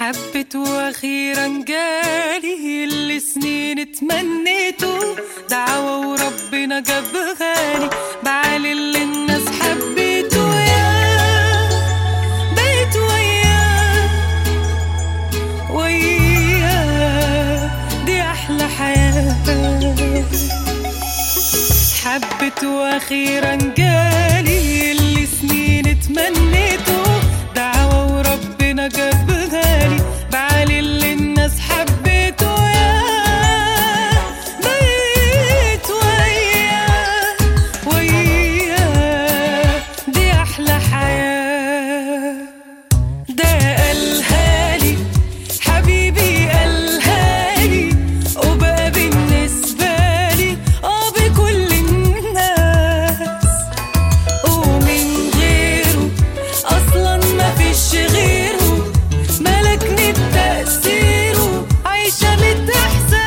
حبت واخيرا جالي اللي سنين تمنيته دعوة وربنا جاب غالي بعالي اللي الناس حبيته يا بقيت وياه وياه دي احلى حياة حبت واخيرا جالي اللي سنين تمنيته دعوة وربنا جاب غالي بعالي اللي الناس حبيته يا بقيت وياه وياه دي احلى حياه ده قالها لي حبيبي قالها لي وبقى بالنسبة لي اه بكل الناس ومن غيره اصلا ما فيش غيره ملكني بتأثيره عايشة بالاحساس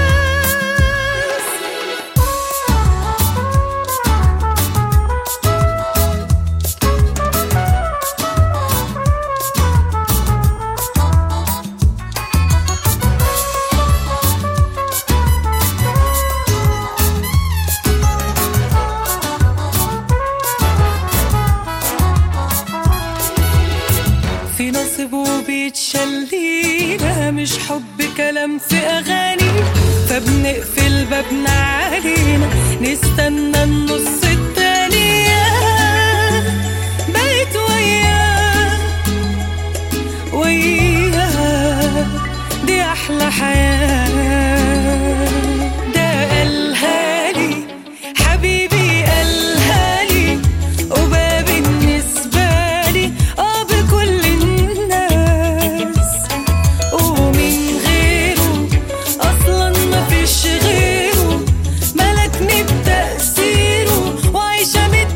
في نصب وبيتشلينا مش حب كلام في اغاني فبنقفل بابنا علينا نستنى النص التاني بقيت وياه وياه دي احلى حياه ده قالها لي حبيبي قالها لي وبقى بالنسبة لي اه بكل الناس ومن غيره اصلا ما فيش غيره ملكني بتأثيره وعايشة ميت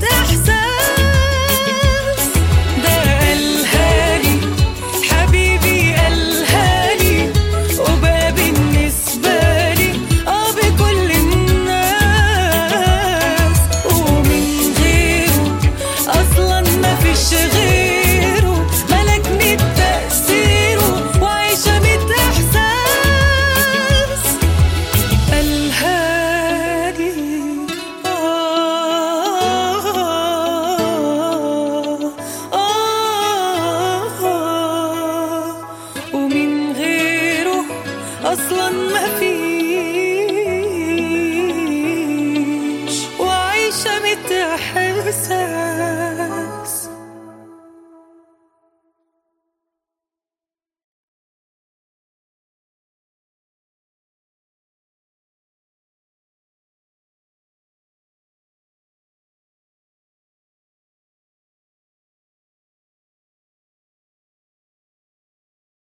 احساس ده قالها لي حبيبي قالها لي وبقى بالنسبة لي اه بكل الناس ومن غيره اصلا ما فيش غيره